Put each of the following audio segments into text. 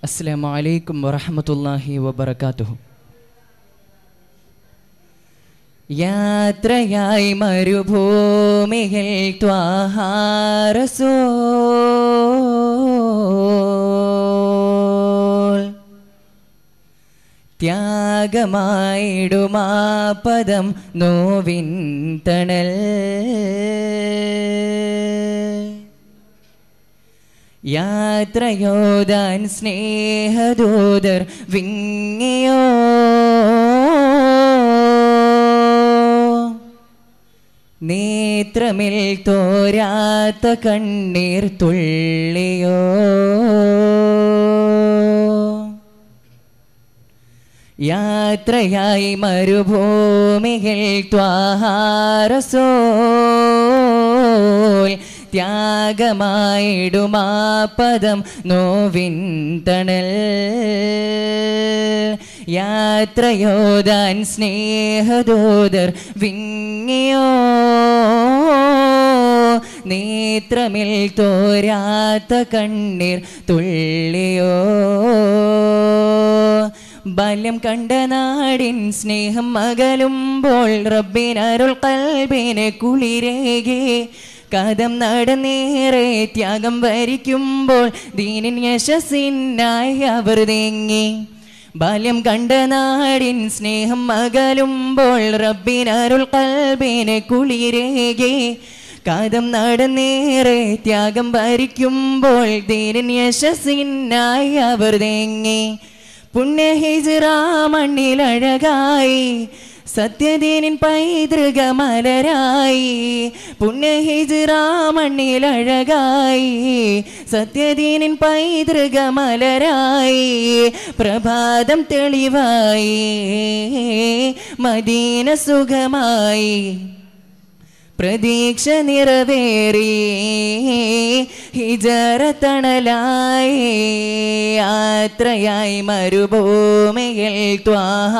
അസ്സലാമു അലൈക്കും വറഹമത്തല്ലാഹി വബർക്കാത്തുഹു യാത്രയായി മരുഭൂമികൾ ത്വാഹാരസോൾ ത്യാഗമായിടുമാ പദം നോവിൻ തണൽ യാത്രയോദാൻ സ്നേഹദൂതർ വിങ്ങിയോ നേത്രമിൽ തോരാത്ത കണ്ണീർ തുള്ളിയോ യാത്രയായി മരുഭൂമികൾ ത്വാഹാരസോൽ ത്യാഗമായിടുമാ പദം നോവിൻ തണൽ യാത്രയോദാൻ സ്നേഹദൂതർ വിങ്ങിയോ നേത്രമിൽ തോരാത്ത കണ്ണീർ തുള്ളിയോ ബാല്യം കണ്ട നാടിൻ സ്നേഹം അകലുമ്പോൾ റബ്ബിനരുൾ കൽബിനെ കുളിരേകെ കഥം നടന്നേറെ ത്യാഗം വരിക്കുമ്പോൾ ദീനിൻ യശസ്സിനായി അവർ തേങ്ങി ബാല്യം കണ്ട നാടിൻ സ്നേഹം അകലുമ്പോൾ റബ്ബിനരുൾ കൽബിനെ കുളിരേകെ കാതം നടന്നേറെ ത്യാഗം ഭരിക്കുമ്പോൾ ദീനൻ യശസ്സിനായി അവർ തേങ്ങി പുണ്യ ഹിജ്റ മണ്ണിലഴകായി സത്യദീനിൻ പൈതൃക മലരായി പുണ്യ ഹിജ്റ മണ്ണിലഴകായി സത്യദീനിൻ പൈതൃക മലരായി പ്രഭാതം തെളിവായി മദീന സുഖമായി പ്രതീക്ഷ നിറവേറി ഹിജറ തണലായി യാത്രയായി മരുഭൂമികൾ ത്വാഹ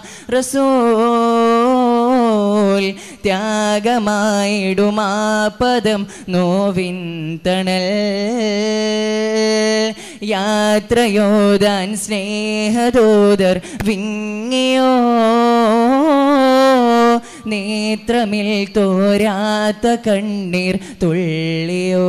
റസൂൽ ത്യാഗമായിടുമാ പദം നോവിൻ തണൽ യാത്രയോദാൻ സ്നേഹദൂതർ വിങ്ങിയോ നേത്രമിൽ തോരാത്ത കണ്ണീർ തുള്ളിയോ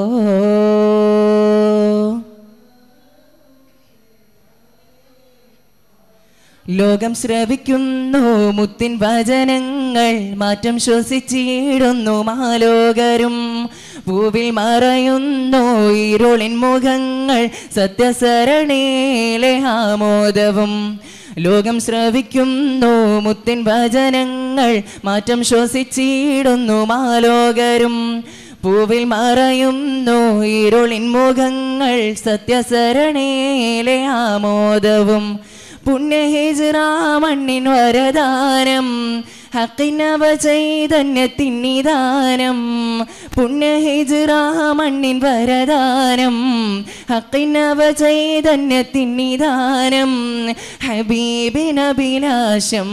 ലോകം ശ്രവിക്കുന്നു മുത്തിൻ വചനങ്ങൾ മാറ്റം ശ്വസിച്ചിടുന്നു മാലോകരും പൂവിൽ മറയുന്നു ഇരുളിൻ മുഖങ്ങൾ സത്യസരണേലെ ആമോദവും ലോകം ശ്രവിക്കുന്നു മുത്തിൻ വചനങ്ങൾ മാറ്റം ശ്വസിച്ചിടുന്നു മാലോകരും പൂവിൽ മറയുന്നു ഇരുളിൻ മുഖങ്ങൾ സത്യസരണേലെ ആമോദവും പുണ്യഹിജ്റ മണ്ണിൻ വരദാനം ഹക്കിനവ ചൈതന്യത്തിന്നിദാനം പുണ്യഹിജ്റ മണ്ണിൻ വരദാനം ഹക്കിനവ ചൈതന്യത്തിന്നിദാനം ഹബീബിനഭിലാഷം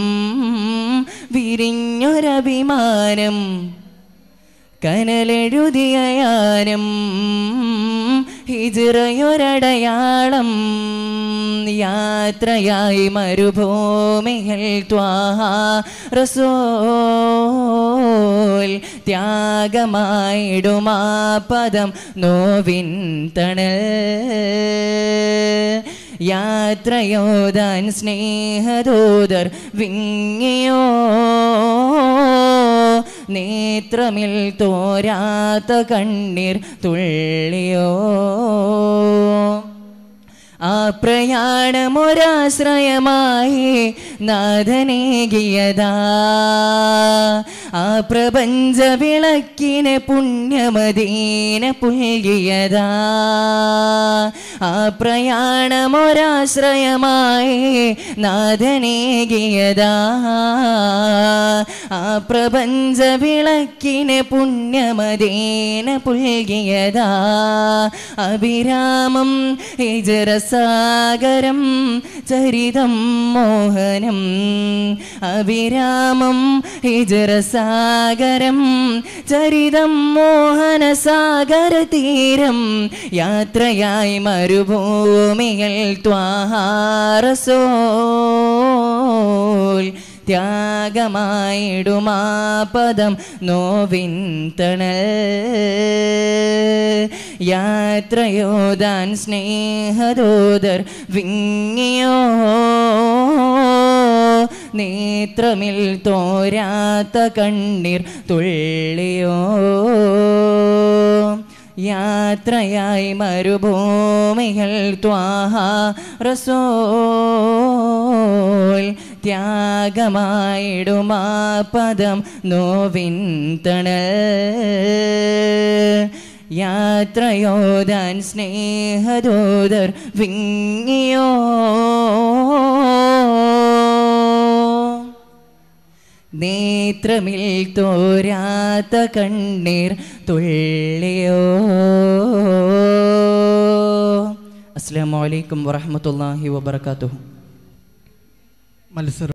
വിരിഞ്ഞൊരഭിമാനം കനലെഴുതിയാനം ഹിജിറയൊരടയാളം യാത്രയായി മരുഭൂമികൾ ത്വാഹ റസോൽ ത്യാഗമായിടുമാ പദം നോവിൻ തണൽ യാത്രയോദാൻ സ്നേഹദൂതർ വിങ്ങിയോ നേത്രമിൽ തോരാത്ത കണ്ണീർ തുള്ളിയോ ആ പ്രയാണമൊരാശ്രയമായി നാഥനേകിയതാ ആ പ്രപഞ്ച വിളക്കിനെ പുണ്യമദീന പുൽകിയതാ ആ പ്രയാണമൊരാശ്രയമായി നാഥനേകിയതാ ആ പ്രപഞ്ച വിളക്കിനെ പുണ്യമദീന പുൽകിയതാ അഭിരാമം ഹിജറസാഗരം ചരിതം മോഹനം അഭിരാമം ഹിജറസാ സാഗരം ചരിതം മോഹന സാഗര തീരം യാത്രയായി മരുഭൂമികൾ ത്വാഹാരസോൽ ത്യാഗമായിടുമാ പദം നോവിൻ തണൽ യാത്രയോദാൻ സ്നേഹദോദർ വിങ്ങിയോ നേത്രമിൽ തോരാത്ത കണ്ണീർ തുള്ളിയോ യാത്രയായി മരുഭൂമികൾ ത്വാഹ റസോൽ ത്യാഗമായിടുമാ പദം നോവിൻ തണൽ യാത്രയോദാൻ സ്നേഹദൂതർ വിങ്ങിയോ നേത്രമിൽ തോരാത്ത കണ്ണീർ തുള്ളിയോ അസ്സാം വലൈക്കും വറഹമത്തല്ലാഹി വബർക്കാത്തു മത്സരം